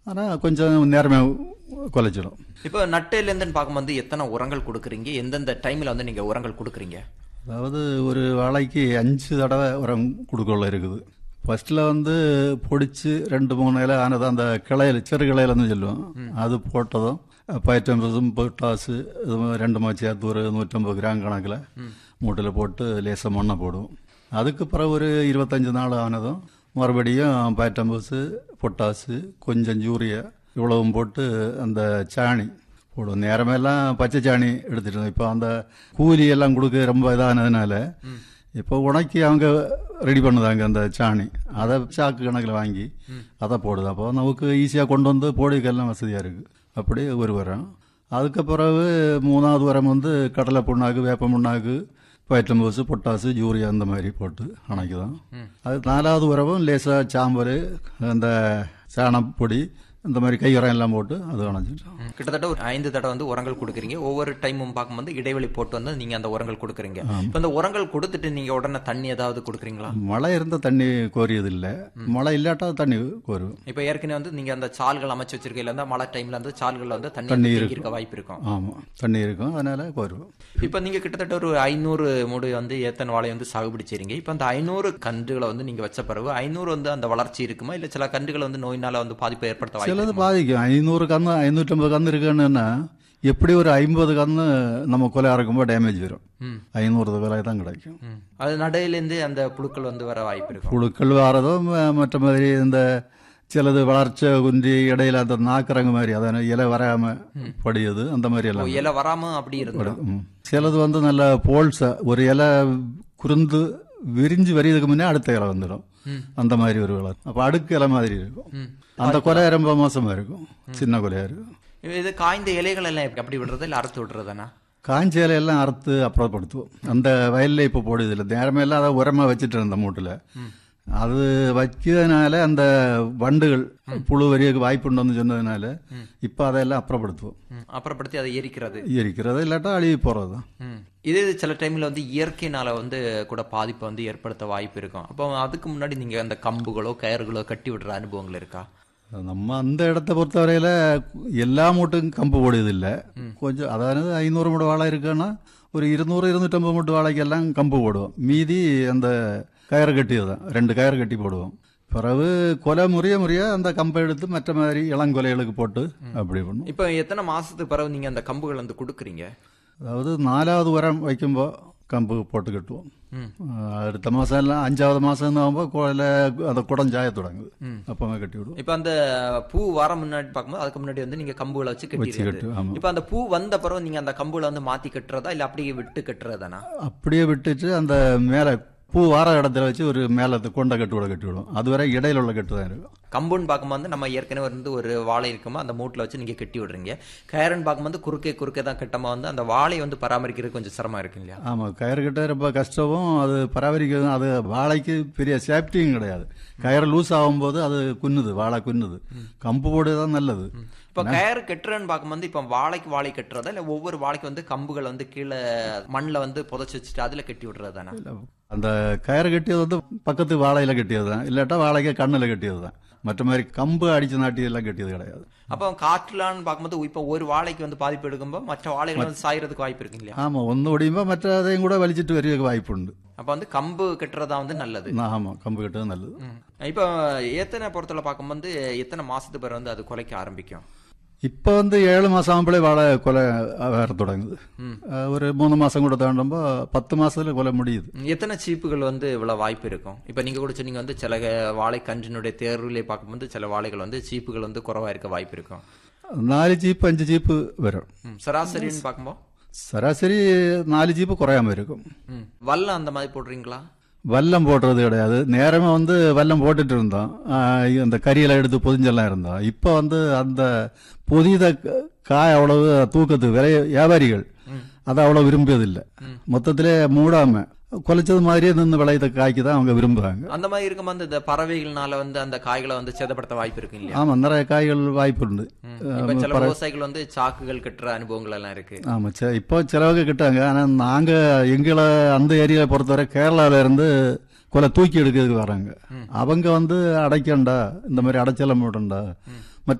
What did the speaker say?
ஆனால் கொஞ்சம் நேரமே குலைச்சிடும் இப்போ நட்டையிலேருந்துன்னு பார்க்கும்போது எத்தனை உரங்கள் கொடுக்குறீங்க எந்தெந்த டைமில் வந்து நீங்கள் உரங்கள் கொடுக்குறீங்க அதாவது ஒரு வாழைக்கு அஞ்சு தடவை உரம் கொடுக்கல இருக்குது ஃபர்ஸ்ட்ல வந்து பொடிச்சு ரெண்டு மூணு இலை ஆனது அந்த கிளையில சிறு கிளையிலன்னு சொல்லுவோம் அது போட்டதும் பயிற்றம்பதும் பொட்டாசு இது மாதிரி ரெண்டுமா சேர்த்து ஒரு நூற்றம்பது கிராம் கணக்கில் மூட்டில் போட்டு லேசாக மண்ணை போடுவோம் அதுக்கு பிறகு ஒரு இருபத்தஞ்சு நாள் ஆனதும் மறுபடியும் பயிற்றம்பது பொட்டாசு கொஞ்சம் யூரியா இவ்வளவும் போட்டு அந்த சாணி போடுவோம் நேரமெல்லாம் பச்சை சாணி எடுத்துட்டு இருந்தோம் இப்போ அந்த கூலி எல்லாம் கொடுக்க ரொம்ப இதானதுனால இப்போ உணக்கி அவங்க ரெடி பண்ணுதாங்க அந்த சாணி அதை சாக்கு கணக்கில் வாங்கி அதை போடுது அப்போ நமக்கு ஈஸியாக கொண்டு வந்து போடுக்கெல்லாம் வசதியாக இருக்குது அப்படி ஒரு உரம் அதுக்கு பிறகு மூணாவது உரம் வந்து கடலை புண்ணாக்கு வேப்ப புண்ணாக்கு பயிற்றம்பூசு பொட்டாசு யூரியா அந்த மாதிரி போட்டு அணைக்குதான் அது நாலாவது உரமும் லேசாக சாம்பல் அந்த சாணப்பொடி இந்த மாதிரி கை உரம் எல்லாம் போட்டு அது அணைச்சிட்டோம் ம், கிட்டத்தட்ட ஒரு ஐந்து தடவை வந்து உரங்கள் கொடுக்குறீங்க ஒவ்வொரு டைமும் பார்க்கும்போது இடைவெளி போட்டு வந்து நீங்க அந்த உரங்கள் கொடுக்குறீங்க இப்போ அந்த உரங்கள் கொடுத்துட்டு நீங்க உடனே தண்ணி ஏதாவது கொடுக்குறீங்களா மழை இருந்தால் தண்ணி கோரியது இல்லை மழை இல்லாட்டா தண்ணி கோருவோம் இப்போ ஏற்கனவே வந்து நீங்க அந்த சால்கள் அமைச்சு வச்சிருக்கையில இருந்தா மழை டைம்ல வந்து சால்கள்ல வந்து தண்ணி தண்ணி வந்து இருக்கும். தேங்கி இருக்க வாய்ப்பு இருக்கும் ஆமாம் தண்ணி இருக்கும் அதனால கோருவோம் இப்போ நீங்க கிட்டத்தட்ட ஒரு ஐநூறு மூடு வந்து ஏத்தன் வாழை வந்து சாகுபடி செய்றீங்க இப்போ அந்த ஐநூறு கன்றுகளை வந்து நீங்க வச்ச பிறகு ஐநூறு வந்து அந்த வளர்ச்சி இருக்குமா இல்ல சில கன்றுகள் வந்து நோயினால வந்து பாதிப்பை ஏற்படுத்த வாய்ப்பு சிலது இருக்குமா? பாதிக்கும் ஐநூறு கன்று ஐநூற்றம்பது கன்று இருக்குன்னா எப்படி ஒரு ஐம்பது கன்று நம்ம கொலை அறக்கும்போது டேமேஜ் வரும் ம். ஐநூறு கொலை தான் கிடைக்கும் ம். அது நடையிலேருந்து அந்த புழுக்கள் வந்து வர வாய்ப்பு இருக்கும் புழுக்கள் வாரதும் ம- மற்ற மாதிரி இந்த சிலது வளர்ச்சி குன்றி இடையில அந்த நாக்குறங்க மாதிரி அதான இலை வராம படியுது அந்த மாதிரி இப்போ எல்லாம் இலை வராம அப்படி இருந்துடும் ம். சிலது வந்து நல்ல போல்ஸா ஒரு இலை குறுந்து விரிஞ்சு வரியதுக்கு முன்னே அடுத்த இலை வந்துடும் அந்த மாதிரி ஒரு வளர் அப்ப அடுக்கு இலை மாதிரி இருக்கும் அந்த கொலை ரொம்ப மோசமா இருக்கும் சின்ன கொலையா இருக்கும் இது காய்ந்த இலைகள் எல்லாம் எப்படி- அப்படி விடுறது இல்ல அறுத்து விடுறதுனா காஞ்ச இலையெல்லாம் அறுத்து அப்புறப்படுத்துவோம் அந்த வயல்ல இப்போ போடுது இல்லை நேரமே எல்லாம் அதை உரமா வச்சுட்டு இருந்த மூட்டில் அது வைக்கிறதுனால அந்த வண்டுகள் புழு வரியக்கு வாய்ப்புண்டுன்னு சொன்னதுனால இப்போ அதெல்லாம் அப்புறப்படுத்துவோம் ம். அப்புறப்படுத்தி அதை எரிக்கிறது எரிக்கிறது இல்லாட்டா அழுகி போறது தான் ம். இதே இது சில டைம்ல வந்து இயற்கையினால வந்து கூட பாதிப்பை வந்து ஏற்படுத்த வாய்ப்பு இருக்கும் அப்போ அதுக்கு முன்னாடி நீங்க அந்த கம்புகளோ கயறுகளோ கட்டி விடுற அனுபவங்கள் இருக்கா நம்ம அந்த இடத்த பொறுத்தவரையில எல்லா மூட்டுக்கும் கம்பு போடுறது இல்லை கொஞ்சம் அதாவது ஐநூறு மூடு வாழை இருக்குன்னா ஒரு இருநூறு இருநூற்றம்பது மூட்டு வாழைக்கெல்லாம் கம்பு போடுவோம் மீதி அந்த கயிறு கட்டியது தான் ரெண்டு கயிறு கட்டி போடுவோம் பிறகு கொலை முறிய முறிய அந்த கம்பை எடுத்து மற்ற மாதிரி இளங்கொலைகளுக்கு போட்டு அப்படி பண்ணும் இப்போ எத்தனை மாசத்துக்கு பிறகு நீங்க அந்த கம்புகள் வந்து கொடுக்குறீங்க அதாவது நாலாவது உரம் வைக்குമ്പോൾ கம்பு போட்டு கட்டுவோம் ம். ஆஹ் அடுத்த மாதம் எல்லாம் அஞ்சாவது மாதம் ஆகுമ്പോൾ கொலை அந்த குடம் சாய தொடங்குது அப்பவே கட்டி விடுவோம் இப்போ அந்த பூ வர முன்னாடி பார்க்கும்போது அதுக்கு முன்னாடி வந்து நீங்க கம்புகளை வச்சு வச்சு கட்டி கட்டு ஆமாம் இப்போ அந்த பூ வந்த பிறகு நீங்க அந்த கம்புகளை வந்து மாத்தி கட்டுறதா இல்ல அப்படியே விட்டு கட்டுறதானா அப்படியே விட்டுட்டு அந்த மேலே பூ வார இடத்துல வச்சு ஒரு மேலே கொண்ட கட்டு கூட கட்டி விடுவோம் அதுவரை இடையில உள்ள கட்டு தான் இருக்கும் கம்புன்னு பார்க்கும்போது நம்ம ஏற்கனவே வந்து ஒரு வாழை இருக்குமா அந்த மூட்டில் வச்சு நீங்க கட்டி விடுறீங்க கயறுன்னு பார்க்கும்போது குறுக்கே குறுக்கே தான் கட்டமா வந்து அந்த வாழை வந்து பராமரிக்கிறது கொஞ்சம் சிரமம் இருக்கு இல்லையா ஆமாம் கயிறு கட்ட ரொம்ப கஷ்டமும் அது பராமரிக்கிறது அது வாழைக்கு பெரிய சேஃப்டியும் கிடையாது கயிறு லூஸ் ஆகும்போது அது குன்னுது வாழை குன்னுது கம்பு போடு தான் நல்லது இப்போ கயறு கட்டுறேன்னு பார்க்கும்போது இப்போ வாழைக்கு வாழை கட்டுறதா இல்லை ஒவ்வொரு வாழைக்கு வந்து கம்புகள் வந்து கீழே மண்ணில் வந்து புதைச்சி வச்சுட்டு அதில் கட்டி விடுறது தானே அந்த கயிறு கட்டியது வந்து பக்கத்து வாழையில கட்டியது தான் இல்லாட்டா வாழைக்கு கண்ணில் கட்டியது தான் மற்ற மாதிரி கம்பு அடிச்சு நாட்டி எல்லாம் கட்டியது கிடையாது அப்போ காற்றுலான்னு பார்க்கும்போது இப்போ ஒரு வாழைக்கு வந்து பாதிப்பு எடுக்கும்போது மற்ற வாழைகள் வந்து சாயறதுக்கு வாய்ப்பு இருக்கு இல்லையா ஆமாம் ஒன்று ஒடியுമ്പോൾ மற்ற அதையும் கூட வலிச்சிட்டு வரைய வாய்ப்புண்டு அப்போ வந்து கம்பு கட்டுறதா வந்து நல்லது ஆமாம் கம்பு கட்டுறது நல்லது ம். இப்போ எத்தனை பொறுத்தவரை பார்க்கும்போது எத்தனை மாசத்துக்கு பிறகு வந்து அது குலைக்க ஆரம்பிக்கும் இப்போ வந்து ஏழு மாதம் ஆகும்போழே வாழை கொலை வேற தொடங்குது ம். அஹ் ஒரு மூணு மாதம் கூட தாண்டும்போ பத்து மாசத்துல கொலை முடியுது ம், எத்தனை சீப்புகள் வந்து இவ்வளவு வாய்ப்பு இருக்கும் இப்போ நீங்க கூட சொன்னீங்க வந்து சில வாழை கன்றினுடைய தேர்விலே பார்க்கும்போது சில வாழைகள் வந்து சீப்புகள் வந்து குறைவா இருக்க வாய்ப்பு இருக்கும் നാല് ജീപ്പ് അഞ്ച് ജീപ്പ് വരും ம், சராசரின்னு பார்க்கும்போது சராசரி நாலு ஜீப்பு குறையாம இருக்கும் ம், வல்லம் அந்த மாதிரி போடுறீங்களா வல்லம் போடுறது கிடையாது நேரமே வந்து வல்லம் போட்டுட்டு இருந்தோம் ஆஹ் அந்த கறியெல்லாம் எடுத்து பொதிஞ்செல்லாம் இருந்தோம் இப்போ வந்து அந்த பொதித க- காய் அவ்வளவு தூக்கத்துக்கு விலை வியாபாரிகள் அதை அவ்வளவு விரும்பியதில்லை மொத்தத்திலே மூடாம குலைச்சது மாதிரியே நின்று விளையத காய்க்கு தான் அவங்க விரும்புறாங்க அந்த மாதிரி இருக்கும்போது இந்த பறவைகள்னால வந்து அந்த காய்களை வந்து சேதப்படுத்த வாய்ப்பு இருக்கு இல்லையா ஆமா நிறைய காய்கள் வாய்ப்பு உண்டு ம், இப்ப சில விவசாயிகள் வந்து சாக்குகள் கட்டுற அனுபவங்கள் எல்லாம் இருக்கு ஆமா ச- இப்போ சிலவங்க கிட்டாங்க ஆனா நாங்க எங்களை அந்த ஏரியாவை பொறுத்தவரை கேரளால இருந்து கொலை தூக்கி எடுக்கிறதுக்கு வராங்க அவங்க வந்து அடைக்கண்டா இந்த மாதிரி அடைச்சலம் போடண்டா